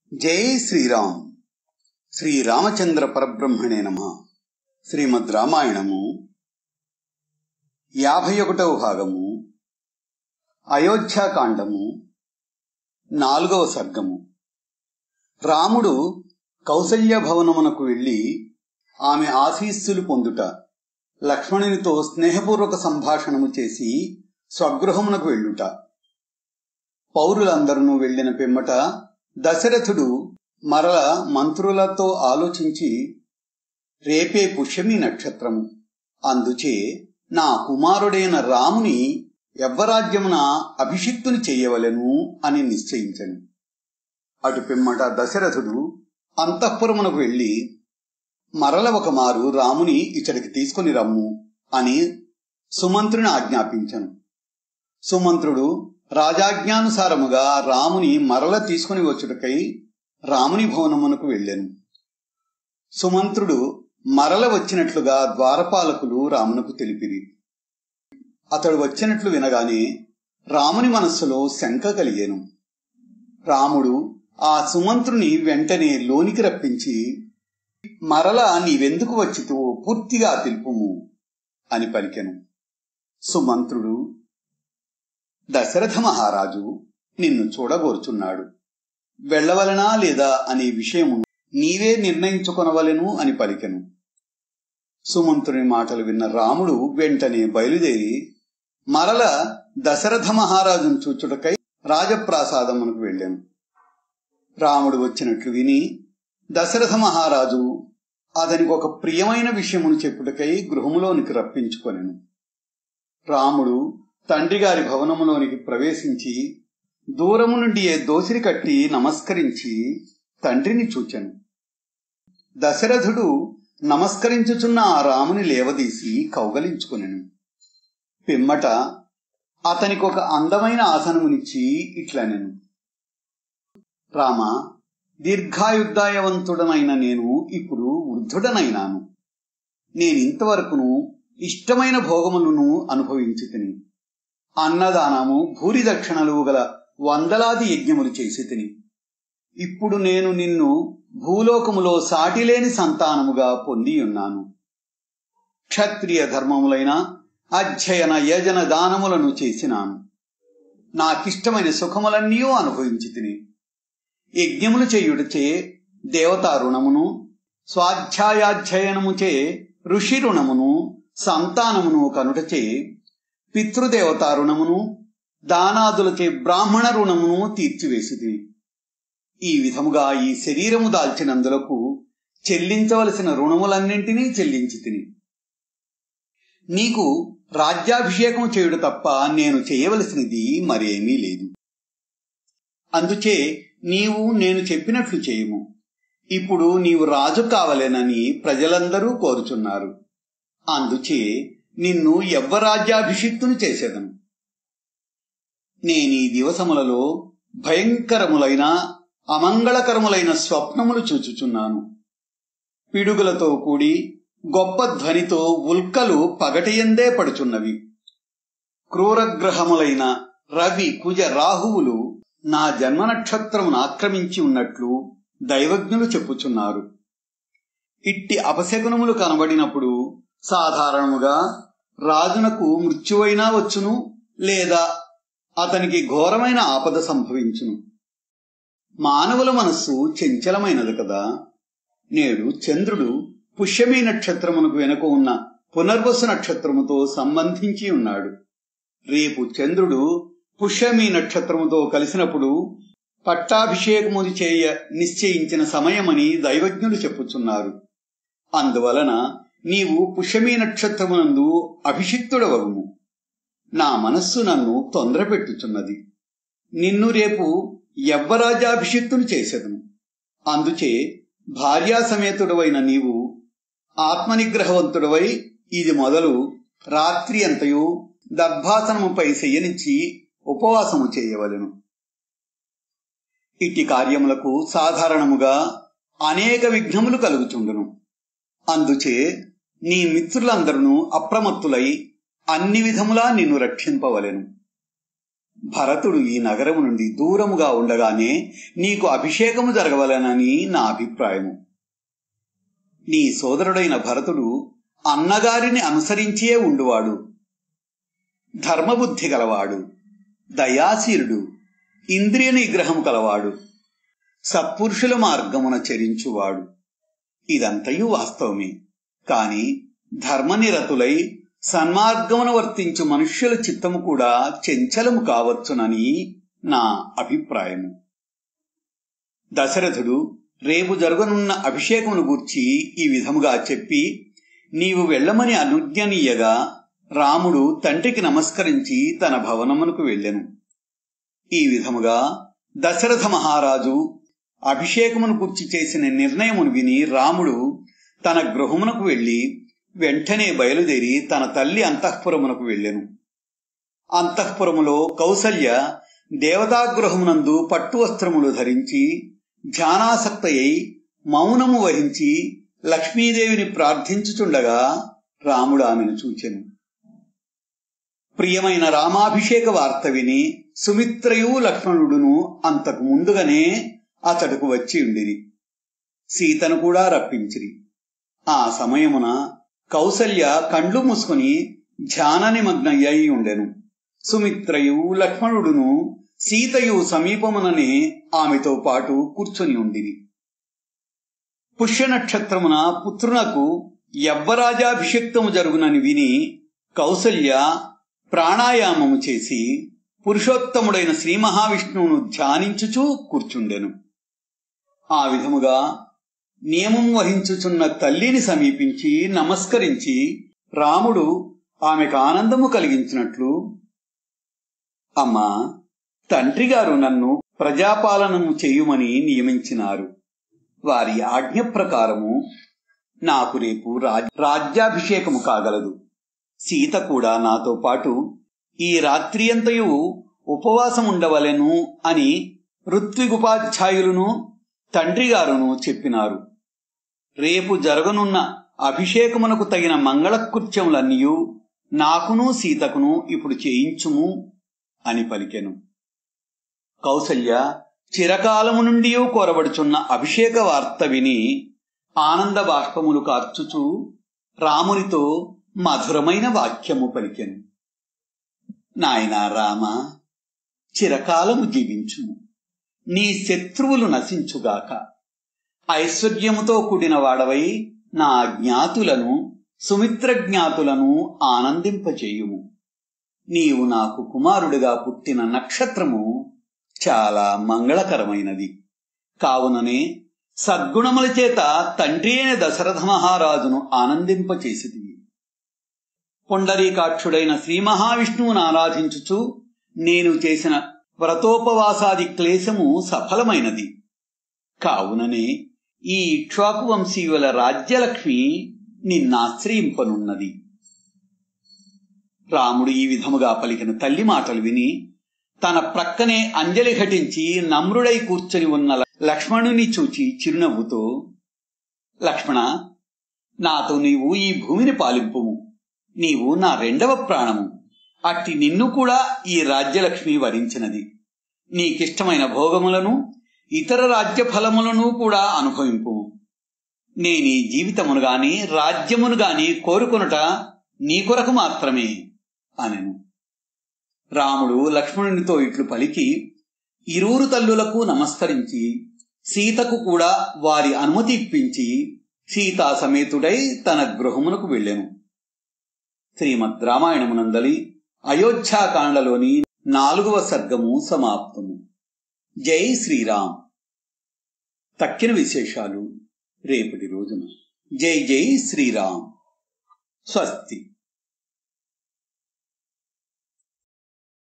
జై శ్రీరామ్ శ్రీ రామచంద్ర పరబ్రహ్మణే నమ శ్రీమద్ రామాయణము యాభై ఒకటవ భాగము అయోధ్యాకాండము నాలుగవ సర్గము రాముడు కౌసల్య భవనమునకు వెళ్లి ఆమె ఆశీస్సులు పొందుట లక్ష్మణునితో స్నేహపూర్వక సంభాషణము చేసి స్వగృహమునకు వెళ్ళుట పౌరులందరూ వెళ్లిన పిమ్మట దశరథుడు మరల మంత్రులతో ఆలోచించి రేపే పుష్యమి నక్షత్రము అందుచే నా కుమారుడైన రాముని యవ్వరాజ్యమున అభిషిక్తుని చెయ్యవలెను అని నిశ్చయించను అటు పిమ్మట దశరథుడు అంతఃపురమునకు వెళ్లి మరల ఒక మారు రాముని ఇచ్చడికి తీసుకుని రమ్ము అని సుమంత్రుని ఆజ్ఞాపించను సుమంత్రుడు రాజాజ్ఞానుసారముగా రాముని మరల తీసుకుని వచ్చుటకై రాముని భవనమునకు వెళ్ళాను సుమంత్రుడు మరల వచ్చినట్లుగా ద్వారపాలకులు రామునకు తెలిపిరి అతడు వచ్చినట్లు వినగానే రాముని మనస్సులో శంక కలిగాను రాముడు ఆ సుమంత్రుని వెంటనే లోనికి రప్పించి మరల నీవెందుకు వచ్చితివో పూర్తిగా తెలుపుము అని పలికెను సుమంత్రుడు దశరథ మహారాజు నిన్ను చూడగోరుచున్నాడు వెళ్ళవలనా లేదా అనే విషయము నీవే నిర్ణయించుకొనవలెను అని పలికెను సుమంతుని మాటలు విన్న రాముడు వెంటనే బయలుదేరి మరల దశరథ మహారాజును చూచుటకై రాజప్రాసాదమునకు వెళ్ళాను రాముడు వచ్చినట్లు విని దశరథ మహారాజు అతనికి ఒక ప్రియమైన విషయమును చెప్పుటకై గృహములోనికి రప్పించుకొనెను రాముడు తండ్రి గారి భవనములోనికి ప్రవేశించి దూరము నుండి ఏ దోసిరి కట్టి నమస్కరించి తండ్రిని చూచెను దశరథుడు నమస్కరించుచున్న ఆ రాముని లేవదీసి కౌగలించుకునెను పిమ్మట అతనికి ఒక అందమైన ఆసనమునిచ్చి ఇట్లనెను రామ దీర్ఘాయుద్ధాయవంతుడనైన నేను ఇప్పుడు వృద్ధుడనైనాను నేనింతవరకును ఇష్టమైన భోగములను అనుభవించి తిని అన్నదానము భూరి దక్షిణలు గల వందలాది యజ్ఞములు చేసి తిని ఇప్పుడు నేను నిన్ను భూలోకములో సాటిలేని సంతానముగా పొంది ఉన్నాను క్షత్రియ ధర్మములైన అధ్యయన యజన దానములను చేసినాను నాకిష్టమైన సుఖములన్నీ అనుభవించి తిని యజ్ఞములు చేయుటచే దేవతా రుణమును స్వాధ్యాయాధ్యయనముచే ఋషి రుణమును సంతానమును కనుటచే పితృదేవతా రుణమును దానాదులచే బ్రాహ్మణ రుణమును తీర్చివేసిది ఈ విధముగా ఈ శరీరము దాల్చినందులకు చెల్లించవలసిన రుణములన్నింటినీ చెల్లించి తిని నీకు రాజ్యాభిషేకం చేయుడు తప్ప నేను చేయవలసినది మరేమీ లేదు అందుచే నీవు నేను చెప్పినట్లు చేయము ఇప్పుడు నీవు రాజు కావలేనని ప్రజలందరూ కోరుచున్నారు అందుచే నిన్ను యవ్వరాజ్యాభిషిక్తుని చేసేదను నేనీ దివసములలో భయంకరములైన అమంగళకరములైన స్వప్నములు చూచుచున్నాను పిడుగులతో కూడి గొప్ప ధ్వనితో ఉల్కలు పగటియందే పడుచున్నవి క్రూరగ్రహములైన రవి కుజ రాహువులు నా జన్మ నక్షత్రమును ఆక్రమించి ఉన్నట్లు దైవజ్ఞులు చెప్పుచున్నారు ఇట్టి అపశకునములు కనబడినప్పుడు సాధారణముగా రాజునకు మృత్యువైనా వచ్చును లేదా అతనికి ఘోరమైన ఆపద సంభవించును మానవుల మనస్సు చంచలమైనది కదా నేడు చంద్రుడు పుష్యమి నక్షత్రమునకు వెనుక ఉన్న పునర్వసు నక్షత్రముతో సంబంధించి ఉన్నాడు రేపు చంద్రుడు పుష్యమి నక్షత్రముతో కలిసినప్పుడు పట్టాభిషేకముది చేయ నిశ్చయించిన సమయమని దైవజ్ఞులు చెప్పుచున్నారు అందువలన నీవు పుష్యమి నక్షత్రమునందు అభిషిక్తుడవగుము నా మనస్సు నన్ను తొందరపెట్టుచున్నది నిన్ను రేపు యవ్వరాజాభిషిక్తుని చేసేదను అందుచే భార్యా సమేతుడవైన నీవు ఆత్మనిగ్రహవంతుడవై ఇది మొదలు రాత్రి అంతయు దర్భాసనముపై శయనించి ఉపవాసము చేయవలెను ఇట్టి కార్యములకు సాధారణముగా అనేక విఘ్నములు కలుగుచుండును అందుచే నీ మిత్రులందరూ అప్రమత్తులై అన్ని విధములా నిన్ను రక్షింపవలెను భరతుడు ఈ నగరము నుండి దూరముగా ఉండగానే నీకు అభిషేకము జరగవలనని నా అభిప్రాయము నీ సోదరుడైన భరతుడు అన్నగారిని అనుసరించే ఉండువాడు ధర్మబుద్ధి గలవాడు దయాశీలుడు ఇంద్రియ నిగ్రహము కలవాడు సత్పురుషుల మార్గమున చరించువాడు ఇదంతయు వాస్తవమే కాని ధర్మనిరతులై సన్మార్గమున వర్తించు మనుష్యుల చిత్తము కూడా చెంచలము కావచ్చునని నా అభిప్రాయము దశరథుడు రేపు జరగనున్న అభిషేకమును గూర్చి ఈ విధముగా చెప్పి నీవు వెళ్ళమని అనుజ్ఞనీయగా రాముడు తండ్రికి నమస్కరించి తన భవనమునకు వెళ్ళెను ఈ విధముగా దశరథ మహారాజు అభిషేకమును గుర్చి చేసిన నిర్ణయమును విని రాముడు తన గృహమునకు వెళ్లి వెంటనే బయలుదేరి తన తల్లి అంతఃపురమునకు వెళ్ళెను అంతఃపురములో కౌసల్య దేవతాగృహమునందు పట్టు వస్త్రములు ధరించి ధ్యానాసక్తయై మౌనము వహించి లక్ష్మీదేవిని ప్రార్థించుచుండగా రాముడు ఆమెను చూచెను ప్రియమైన రామాభిషేక వార్త విని సుమిత్రయు లక్ష్మణుడును అంతకు ముందుగానే అతడుకు వచ్చి ఉండిరి సీతను కూడా రప్పించిరి ఆ సమయమున కౌసల్య కండ్లు మూసుకుని ధ్యాన నిమగ్నయ్యి ఉండెను సుమిత్రయు లక్ష్మణుడును సీతయు సమీపముననే ఆమెతో పాటు కూర్చొని ఉండిరి పుష్య నక్షత్రమున పుత్రునకు యవ్వరాజాభిషిక్తము జరుగునని విని కౌసల్య ప్రాణాయామము చేసి పురుషోత్తముడైన శ్రీ మహావిష్ణువును ధ్యానించుచూ కూర్చుండెను ఆ విధముగా నియమం వహించుచున్న తల్లిని సమీపించి నమస్కరించి రాముడు ఆమెకు ఆనందము కలిగించినట్లు అమ్మా తండ్రి గారు నన్ను ప్రజాపాలనము చేయుమని నియమించినారు వారి ఆజ్ఞ ప్రకారము నాకు రేపు రాజ్యాభిషేకము కాగలదు సీత కూడా నాతో పాటు ఈ రాత్రియంతయు ఉపవాసం ఉండవలెను అని ఋత్విగుపాధ్యాయులను తండ్రి గారును చెప్పినారు రేపు జరగనున్న అభిషేకమునకు తగిన మంగళకృత్యములన్నీయు నాకును సీతకును ఇప్పుడు చేయించుము అని పలికెను కౌసల్య చిరకాలము నుండి కోరబడుచున్న అభిషేక వార్త విని ఆనంద బాష్పములు కార్చుచూ రామునితో మధురమైన వాక్యము పలికెను నాయనా రామ చిరకాలము జీవించుము నీ శత్రువులు నశించుగాక ఐశ్వర్యముతో కూడిన వాడవై నా జ్ఞాతులను సుమిత్ర జ్ఞాతులను ఆనందింపచేయుము నీవు నాకు కుమారుడిగా పుట్టిన నక్షత్రము చాలా మంగళకరమైనది కావుననే సద్గుణముల చేత తండ్రి అయిన దశరథ మహారాజును ఆనందింపచేసితివి పొండరీకాక్షుడైన శ్రీ మహావిష్ణువును ఆరాధించుచు నేను చేసిన వ్రతోపవాసాది క్లేశము సఫలమైనది కావుననే ఈ ఇక్ష్వాకు వంశీయుల రాజ్యలక్ష్మి నిన్నాశ్రయింపనున్నది రాముడు ఈ విధముగా పలికిన తల్లి మాటలు విని తన ప్రక్కనే అంజలి ఘటించి నమ్రుడై కూర్చొని ఉన్న లక్ష్మణుని చూచి చిరునవ్వుతో లక్ష్మణ నాతో నీవు ఈ భూమిని పాలింపుము నీవు నా రెండవ ప్రాణము అట్టి నిన్ను కూడా ఈ రాజ్యలక్ష్మి వరించినది నీకిష్టమైన భోగములను ఇతర రాజ్య ఫలములను కూడా అనుభవింపు నేనీ జీవితమును గాని రాజ్యమును గాని కోరుకొనుట నీ కొరకు మాత్రమే అనెను రాముడు లక్ష్మణునితో ఇట్లు పలికి ఇరువురు తల్లులకు నమస్కరించి సీతకు కూడా వారి అనుమతి ఇప్పించి సీతా సమేతుడై తన గృహమునకు వెళ్ళెను శ్రీమద్ రామాయణమునందలి అయోధ్యాకాండలోని నాలుగవ సర్గము సమాప్తము జై శ్రీరామ్ తక్కిన విశేషాలు రేపటి రోజున జై జై శ్రీరామ్ స్వస్తి